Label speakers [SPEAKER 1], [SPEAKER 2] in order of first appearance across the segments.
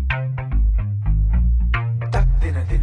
[SPEAKER 1] ದಿನ ದಿನ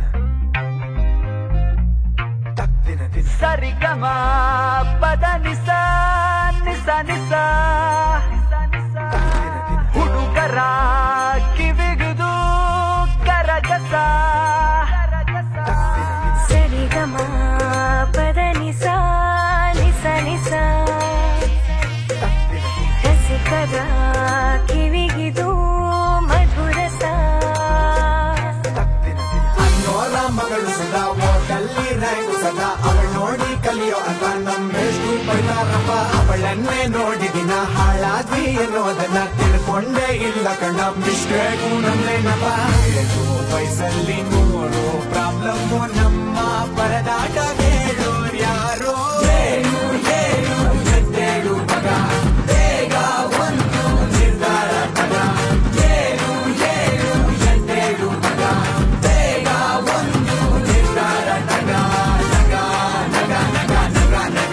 [SPEAKER 1] ತಕ್ ದಿನ ದಿನ
[SPEAKER 2] ಸರಿಗಮ ಪದ ನಿಸ ನಿಸ ನಿಸ
[SPEAKER 1] ತಕ್ ದಿನ ದಿನ
[SPEAKER 2] ಹುಡುಗರ ಕಿವಿಗುದು ಕರಗಸ
[SPEAKER 1] ತಕ್ ದಿನ ದಿನ
[SPEAKER 3] ಸರಿಗಮ ಪದ ನಿಸ ನಿಸ ನಿಸ
[SPEAKER 1] ತಕ್ ದಿನ ದಿನ
[SPEAKER 3] ರಸಿಕರ ಕಿವಿಗಿದು ಮಧುರಸ
[SPEAKER 1] ತಕ್ ದಿನ ದಿನ
[SPEAKER 4] ಅನ್ನೋರ ಮಗಳು ಸದಾ ಓಟಲ್ಲಿ ರ್ಯಾಂಕು ಸದಾ ಅವಳು ನೋಡಿ ಕಲಿಯೋ ಅಂತ ನಮ್ಮೆಷ್ಟು ಬೈತಾರಪ್ಪ ಅವಳನ್ನೇ ನೋಡಿ ದಿನ ಹಾಳಾದ್ವಿ ಅನ್ನೋದನ್ನ ತಿಳ್ಕೊಂಡೇ ಇಲ್ಲ ಕಣ್ಣ ಮಿಸ್ಟೇಕು ನಮ್ದೇನಪ್ಪ ಏಳು ವಯಸ್ಸಲ್ಲಿ ಮೂರು ಪ್ರಾಬ್ಲಮ್ ನಮ್ಮ ಪರದಾಟ ಹೇಳೋರ್ ಯಾರೋ ಏನು ಏನು ಎದ್ದೇಳು ಮಗ ಬೇಗ ಒಂದು ನಿರ್ಧಾರ ತಗ ಏನು ಏನು ಎದ್ದೇಳು ಮಗ ಬೇಗ ಒಂದು ನಿರ್ಧಾರ ತಗ ನಗ ನಗ ನಗ ನಗ ನಗ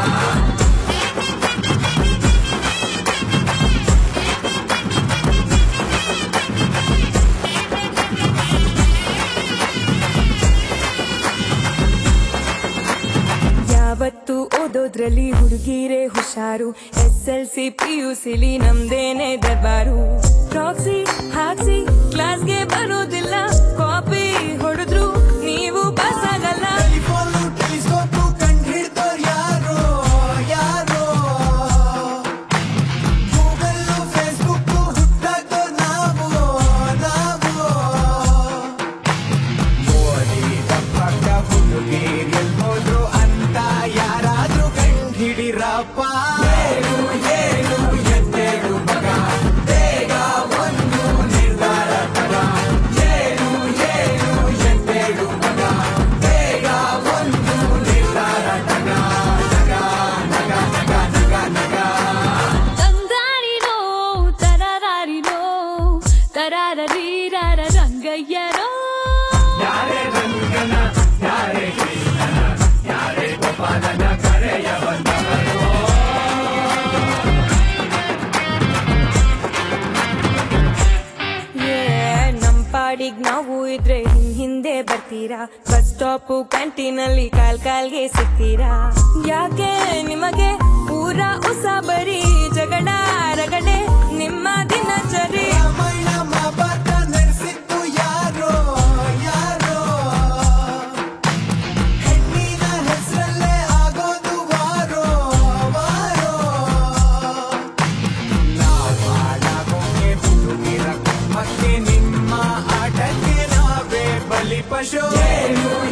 [SPEAKER 3] ಯಾವತ್ತು ಓದೋದ್ರಲ್ಲಿ ಹುಡುಗಿರೇ ಹುಷಾರು S L C P U ಸಿಲಿ ನಮ್ದೇನೆ ದರ್ಬಾರು ಪ್ರಾಕ್ಸಿ ಹಾಕ್ಸಿ ಕ್ಲಾಸ್ಗೆ ಬರೋದಿಲ್ಲ ಕಾಪಿ ಹೊಡೆದ್ರು ನೀವು ಪಾಸ್ ಆಗಲ್ಲ
[SPEAKER 4] ಟೆಲಿಫೋನು ಟೆಲಿಸ್ಕೋಪು ಕಂಡ್ಹಿಡ್ದೋರ್ ಯಾರೋ ಯಾರೋ ಗೂಗಲ್ಲು ಫೇಸ್ಬುಕ್ಕು ಹುಟ್ಟಾಕ್ದೋರ್ ನಾವು ನಾವು ಓದಿದ ಪಕ್ಕ ಹುಡುಗೀರ್ ಎಲ್ ಹೋದ್ರು ಅಂತ ಯಾರಾದ್ರೂ ಕಂಡ್ಹಿಡಿರಪ್ಪ ಏನು ಏನು ಎದ್ದೇಳು ಮಗ ಬೇಗ ಒಂದು ನಿರ್ಧಾರ ತಗ ಏನು ಏನು ಎದ್ದೇಳು ಮಗ ಬೇಗ ಒಂದು ನಿರ್ಧಾರ ತಗ ನಗ ನಗ ನಗ ನಗ ನಗ
[SPEAKER 3] ತಂದಾರಿನೋ ತರಾರಿನೋ ತರಾರೀರಾರ ರಂಗಯ್ಯರೋ
[SPEAKER 4] ಯಾರೇ ರಂಗನ ಯಾರೇ ಕೃಷ್ಣನ ಯಾರೇ ಗೋಪಾಲನ ಕರೆಯ ಬಂದವರು
[SPEAKER 3] ಏ ನಮ್ ಪಾಡಿಗ್ ನಾವು ಇದ್ರೆ ಹಿಂದ್ ಹಿಂದೆ ಬರ್ತೀರಾ ಬಸ್ ಸ್ಟಾಪು ಕ್ಯಾಂಟೀನಲ್ಲಿ ಕಾಲ್ ಕಾಲ್ಗೆ ಸಿಗ್ತೀರಾ ಯಾಕೆ ನಿಮಗೆ ಊರ ಉಸಾಬರಿ ಜಗಳ ರಗಡೆ ನಿಮ್ಮ ದಿನಚರಿ
[SPEAKER 4] ರಾಮಾಯಣ ಮಹಾಭಾರತ ನಡೆಸಿದ್ದು ಯಾರೋ ಯಾರೋ ಹೆಣ್ಣಿನ ಹೆಸರಲ್ಲೇ ಆಗೋದು ವಾರೋ ವಾರೋ ನಾವಾಡಾಗೋಕೆ ಹುಡುಗಿರ ಮತ್ತೆ ನಿಮ್ಮ ಆಟಕ್ಕೆ ನಾವೇ ಬಲಿ ಪಶು ಏನು